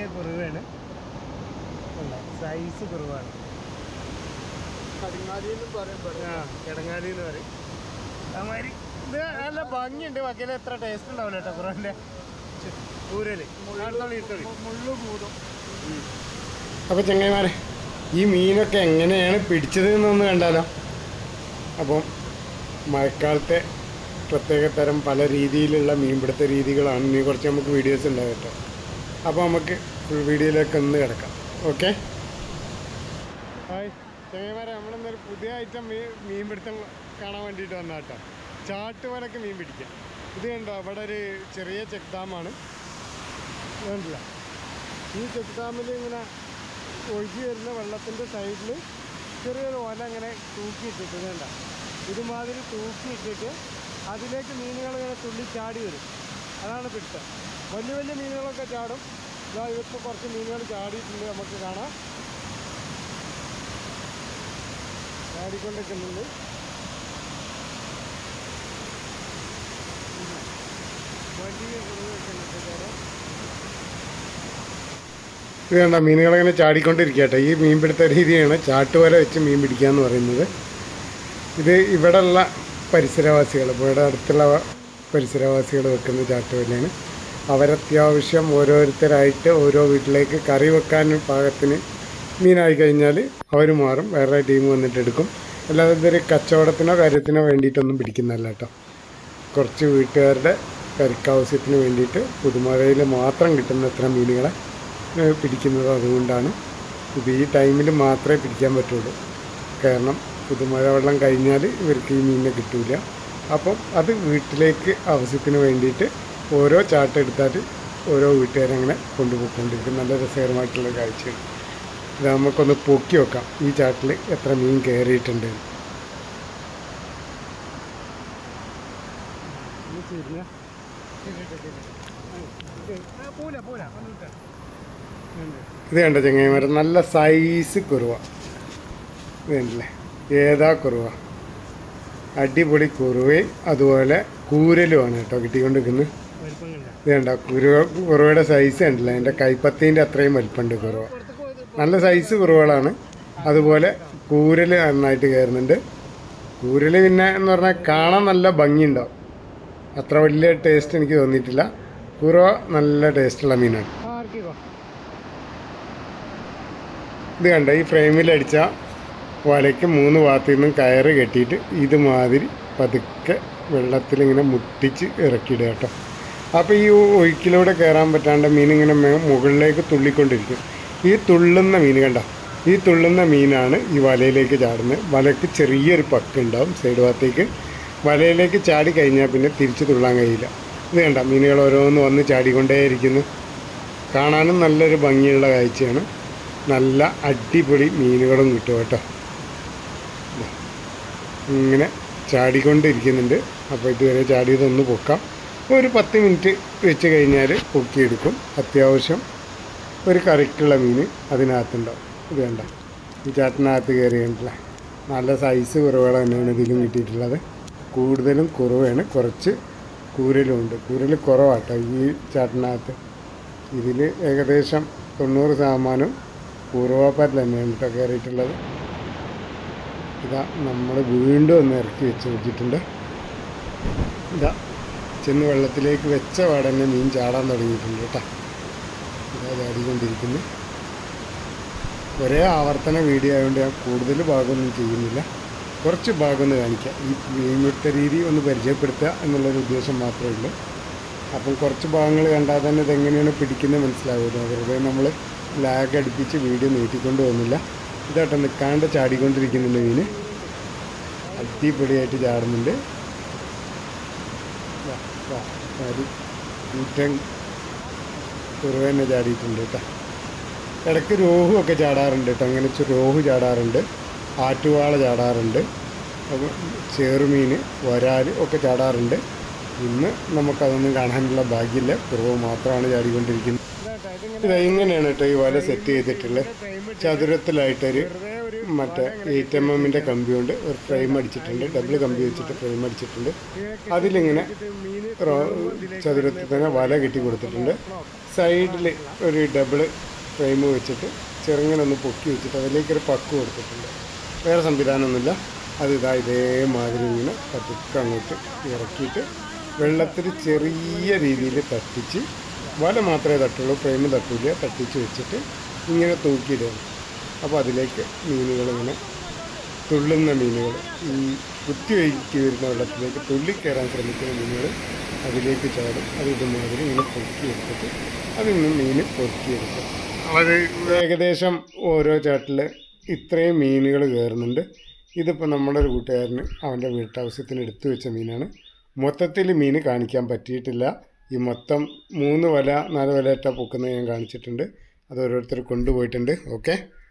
വലിയ കുറവാണ് സൈസ് കുറവാണ് കടിങ്ങാലിന്നും പറയും പറയും ആ കിടങ്ങാലി എന്ന് പറയും അമാതിരി ഇത് നല്ല ഭംഗിയുണ്ട് വക്കീല എത്ര ടേസ്റ്റ് ഉണ്ടാവില്ല കേട്ടോ കുറവിൻ്റെ കൂരല് അടുത്തോളി ഇട്ടോളി മുള്ളു കൂടും അപ്പോൾ ചങ്ങായിമാരെ ഈ മീനൊക്കെ എങ്ങനെയാണ് പിടിച്ചത് എന്നൊന്ന് കണ്ടാലോ അപ്പം മഴക്കാലത്തെ പ്രത്യേക തരം പല രീതിയിലുള്ള മീൻപിടുത്ത രീതികളാണ് ഇനി കുറച്ച് നമുക്ക് വീഡിയോസ് ഉണ്ടാവും കേട്ടോ അപ്പോൾ നമുക്ക് ഫുൾ വീഡിയോയിലേക്ക് ഒന്ന് കിടക്കാം ഓക്കെ ഹായ് ചങ്ങായിമാരെ നമ്മളിന്നൊരു പുതിയ ഐറ്റം മീൻ മീൻപിടുത്തം കാണാൻ വേണ്ടിയിട്ട് വന്ന കേട്ടോ ചാട്ടുവലക്ക് മീൻ പിടിക്കാം ഇത് കണ്ടോ അവിടെ ഒരു ചെറിയ ചെക്ക് ഡാമാണ് കണ്ടില്ല ഈ ചെക്ക് ഡാമിൽ ഇങ്ങനെ ഒഴുകി വരുന്ന വെള്ളത്തിൻ്റെ സൈഡിൽ ചെറിയൊരു ഓല ഇങ്ങനെ തൂക്കിയിട്ടിട്ട് വേണ്ട ഇതുമാതിരി തൂക്കിയിട്ടിട്ട് അതിലേക്ക് മീനുകൾ ഇങ്ങനെ തുള്ളി ചാടി വരും അതാണ് പിടുത്തം വലിയ വലിയ മീനുകളൊക്കെ ചാടും ഇതാ ഇപ്പോൾ കുറച്ച് മീനുകൾ ചാടിയിട്ടുണ്ട് നമുക്ക് കാണാം ചാടിക്കൊണ്ടിരിക്കുന്നുണ്ട് വലിയ കുറവൊക്കെ ഉണ്ട് ചേട്ടാ ഇത് കണ്ട മീനുകളിങ്ങനെ ചാടിക്കൊണ്ടിരിക്കട്ടെ ഈ മീൻപിടുത്ത രീതിയാണ് ചാട്ടുവല വെച്ച് മീൻ പിടിക്കുക എന്ന് പറയുന്നത് ഇത് ഇവിടെയുള്ള പരിസരവാസികൾ ഇവിടെ അടുത്തുള്ള പരിസരവാസികൾ വെക്കുന്ന ചാട്ടുവലയാണ് അവരത്യാവശ്യം ഓരോരുത്തരായിട്ട് ഓരോ വീട്ടിലേക്ക് കറി വെക്കാൻ പാകത്തിന് മീനായി കഴിഞ്ഞാൽ അവർ മാറും വേറെ ടീം വന്നിട്ട് എടുക്കും അല്ലാതെ ഇതൊരു കച്ചവടത്തിനോ കാര്യത്തിനോ വേണ്ടിയിട്ടൊന്നും പിടിക്കുന്നതല്ല കേട്ടോ കുറച്ച് വീട്ടുകാരുടെ കറിക്കാവശ്യത്തിന് വേണ്ടിയിട്ട് പുതുമഴയിൽ മാത്രം കിട്ടുന്ന ഇത്ര മീനുകളെ ഏഹ് പിടിക്കുന്നത് അതുകൊണ്ടാണ് ഇത് ഈ ടൈമിൽ മാത്രമേ പിടിക്കാൻ പറ്റുള്ളൂ കാരണം പുതുമഴ വെള്ളം കഴിഞ്ഞാൽ ഇവർക്ക് ഈ മീനിനെ കിട്ടില്ല അപ്പം അത് വീട്ടിലേക്ക് ആവശ്യത്തിന് വേണ്ടിയിട്ട് ഓരോ ചാട്ടം എടുത്താൽ ഓരോ വീട്ടുകാരങ്ങനെ കൊണ്ടുപോയിക്കൊണ്ടിരിക്കും നല്ല രസകരമായിട്ടുള്ള കാഴ്ചയാണ് ഇത് നമുക്കൊന്ന് പൊക്കി വെക്കാം ഈ ചാട്ടിൽ എത്ര മീൻ കയറിയിട്ടുണ്ട് എന്ന്. പൂല പൂല വന്നിട്ട് ഇത് കണ്ട ചങ്ങായിമാരെ നല്ല സൈസ് കുറുവ ഇത് കണ്ടില്ലേ ഏതാ കുറുവ അടിപൊളി കുറുവയും അതുപോലെ കൂരലുമാണ് കേട്ടോ കിട്ടിക്കൊണ്ടിരിക്കുന്നത് വലിപ്പം കണ്ട ഇത് കണ്ട കുരുവ കുറുവയുടെ സൈസ് കണ്ടില്ല അതിൻ്റെ കൈപ്പത്തീൻ്റെ അത്രയും വലിപ്പമുണ്ട് കുറുവ നല്ല സൈസ് കുറുവകളാണ് അതുപോലെ കൂരൽ നന്നായിട്ട് കയറുന്നുണ്ട് കൂരൽ പിന്നെ എന്ന് പറഞ്ഞാൽ കാണാൻ നല്ല ഭംഗിയുണ്ടാവും അത്ര വലിയ ടേസ്റ്റ് എനിക്ക് തോന്നിയിട്ടില്ല കുറുവ നല്ല ടേസ്റ്റുള്ള മീനാണ് ആർക്കിക്കോ ഇത് കണ്ട ഈ ഫ്രെയിമിൽ അടിച്ച വലയ്ക്ക് മൂന്ന് ഭാഗത്തു നിന്നും കയറ് കെട്ടിയിട്ട് ഇതുമാതിരി പതുക്കെ വെള്ളത്തിലിങ്ങനെ മുട്ടിച്ച് ഇറക്കിയിടുക കേട്ടോ അപ്പോൾ ഈ ഒഴുക്കിലൂടെ കയറാൻ പറ്റാണ്ട് മീൻ ഇങ്ങനെ മേ- മുകളിലേക്ക് തുള്ളിക്കൊണ്ടിരിക്കും ഈ തുള്ളുന്ന മീൻ കണ്ട ഈ തുള്ളുന്ന മീനാണ് ഈ വലയിലേക്ക് ചാടുന്നത് വലയ്ക്ക് ചെറിയൊരു പക്ക് ഉണ്ടാവും സൈഡ് ഭാഗത്തേക്ക് വലയിലേക്ക് ചാടി കഴിഞ്ഞാൽ പിന്നെ തിരിച്ച് തുള്ളാൻ കഴിയില്ല ഇത് കണ്ട മീനുകൾ ഓരോന്ന് വന്ന് ചാടിക്കൊണ്ടേയിരിക്കുന്നു കാണാനും നല്ലൊരു ഭംഗിയുള്ള കാഴ്ചയാണ് നല്ല അടിപൊളി മീനുകളും കിട്ടും കേട്ടോ ദാ. ഇങ്ങനെ ചാടിക്കൊണ്ടിരിക്കുന്നുണ്ട് അപ്പോൾ ഇതുവരെ ചാടിയതൊന്ന് പൊക്കാം ഒരു പത്ത് മിനിറ്റ് വെച്ച് കഴിഞ്ഞാൽ പൊക്കിയെടുക്കും അത്യാവശ്യം ഒരു കറിക്കുള്ള മീൻ അതിനകത്തുണ്ടാവും ഇത് വേണ്ട ഈ ചാട്ടിനകത്ത് കയറി കണ്ടില്ല നല്ല സൈസ് കുറവുകൾ തന്നെയാണ് ഇതിലും കിട്ടിയിട്ടുള്ളത് കൂടുതലും കുറവാണ് കുറച്ച് കൂരലും ഉണ്ട് കൂരൽ കുറവാട്ടോ ഈ ചാട്ടിനകത്ത് ഇതിൽ ഏകദേശം തൊണ്ണൂറ് ശതമാനം പൂർവ്വപ്പാറ്റിൽ തന്നെയാണ് കേട്ടോ കയറിയിട്ടുള്ളത് ഇതാ നമ്മൾ വീണ്ടും ഒന്ന് ഇറക്കി വെച്ച് വെച്ചിട്ടുണ്ട് ഇതാ ചെന്ന് വെള്ളത്തിലേക്ക് വെച്ച പാടന്നെ മീൻ ചാടാൻ തുടങ്ങിയിട്ടുണ്ട് കേട്ടോ ഇതാ ചാടിക്കൊണ്ടിരിക്കുന്നു ഒരേ ആവർത്തന വീഡിയോ ആയതുകൊണ്ട് ഞാൻ കൂടുതൽ ഭാഗമൊന്നും ചെയ്യുന്നില്ല കുറച്ച് ഭാഗം ഒന്ന് കാണിക്കാം ഈ മീൻപിടുത്ത രീതി ഒന്ന് പരിചയപ്പെടുത്തുക എന്നുള്ളൊരു ഉദ്ദേശം മാത്രമേ ഉള്ളൂ അപ്പം കുറച്ച് ഭാഗങ്ങൾ കണ്ടാൽ തന്നെ ഇതെങ്ങനെയാണ് പിടിക്കുന്നത് മനസ്സിലാവുമല്ലോ വെറുതെ നമ്മൾ ലാഗ് അടുപ്പിച്ച് വീഡിയോ നീട്ടിക്കൊണ്ട് പോകുന്നില്ല ഇതായിട്ട് നിൽക്കാണ്ട് ചാടിക്കൊണ്ടിരിക്കുന്നുണ്ട് മീന് അടിപൊളിയായിട്ട് ചാടുന്നുണ്ട് ദാ, ദാ, ഒരു കൂറ്റൻ കുറവ് തന്നെ ചാടിയിട്ടുണ്ട് കേട്ടോ ഇടയ്ക്ക് രോഹു ഒക്കെ ചാടാറുണ്ട് കേട്ടോ അങ്ങനെ ചെ- രോഹു ചാടാറുണ്ട് ആറ്റുവാള ചാടാറുണ്ട് അപ്പോൾ ചെറുമീൻ വരാൽ ഒക്കെ ചാടാറുണ്ട് ഇന്ന് നമുക്കതൊന്നും കാണാനുള്ള ഭാഗ്യമില്ല കുറവ് മാത്രമാണ് ചാടിക്കൊണ്ടിരിക്കുന്നത് ഇതാട്ടോ ഇതിങ്ങനെ ഇത് ഇങ്ങനെയാണ് കേട്ടോ ഈ വല സെറ്റ് ചെയ്തിട്ടുള്ളത് ടൈം ചതുരത്തിലായിട്ടൊരു വെറുതെ ഒരു മറ്റേ എയ്റ്റ് എം എമ്മിൻ്റെ കമ്പി കൊണ്ട് ഒരു ഫ്രെയിം അടിച്ചിട്ടുണ്ട് ഡബിൾ കമ്പി വെച്ചിട്ട് ഫ്രെയിം അടിച്ചിട്ടുണ്ട് അതിലിങ്ങനെ റോ- ചതുരത്തിൽ തന്നെ വല കെട്ടി കൊടുത്തിട്ടുണ്ട് സൈഡിൽ ഒരു ഡബിൾ ഫ്രെയിം വെച്ചിട്ട് ചെറുങ്ങനെ ഒന്ന് പൊക്കി വെച്ചിട്ട് അതിലേക്ക് ഒരു പക്ക് കൊടുത്തിട്ടുണ്ട് വേറെ സംവിധാനമൊന്നുമില്ല അത് ഇതാ ഇതേമാതിരി ഇങ്ങനെ പതുക്കെ അങ്ങോട്ട് ഇറക്കിയിട്ട് വെള്ളത്തിൽ ചെറിയ രീതിയിൽ തട്ടിച്ച് വല മാത്രമേ തട്ടുള്ളൂ ഫ്രെയിം തട്ടില്ല തട്ടിച്ച് വെച്ചിട്ട് ഇങ്ങനെ തൂക്കിയിടുകയാണ് അപ്പോൾ അതിലേക്ക് മീനുകൾ ഇങ്ങനെ തുള്ളുന്ന മീനുകൾ ഈ കുത്തിവയ്ക്ക് വരുന്ന വെള്ളത്തിലേക്ക് തുള്ളിക്കയറാൻ ശ്രമിക്കുന്ന മീനുകൾ അതിലേക്ക് ചാടും അത് ഇതുമാതിരി ഇങ്ങനെ പൊക്കിയെടുത്തിട്ട് അതിൽ നിന്ന് മീൻ പൊക്കിയെടുക്കും അത് ഏകദേശം ഓരോ ചാട്ടിൽ ഇത്രയും മീനുകൾ കയറുന്നുണ്ട് ഇതിപ്പോൾ നമ്മുടെ ഒരു കൂട്ടുകാരന് അവൻ്റെ വീട്ടാവശ്യത്തിന് എടുത്തു വെച്ച മീനാണ് മൊത്തത്തിൽ മീൻ കാണിക്കാൻ പറ്റിയിട്ടില്ല ഈ മൊത്തം മൂന്ന് വല നാല് വല ഇട്ടാൽ പൊക്കുന്നത് ഞാൻ കാണിച്ചിട്ടുണ്ട് അത് ഓരോരുത്തർ കൊണ്ടുപോയിട്ടുണ്ട് ഓക്കെ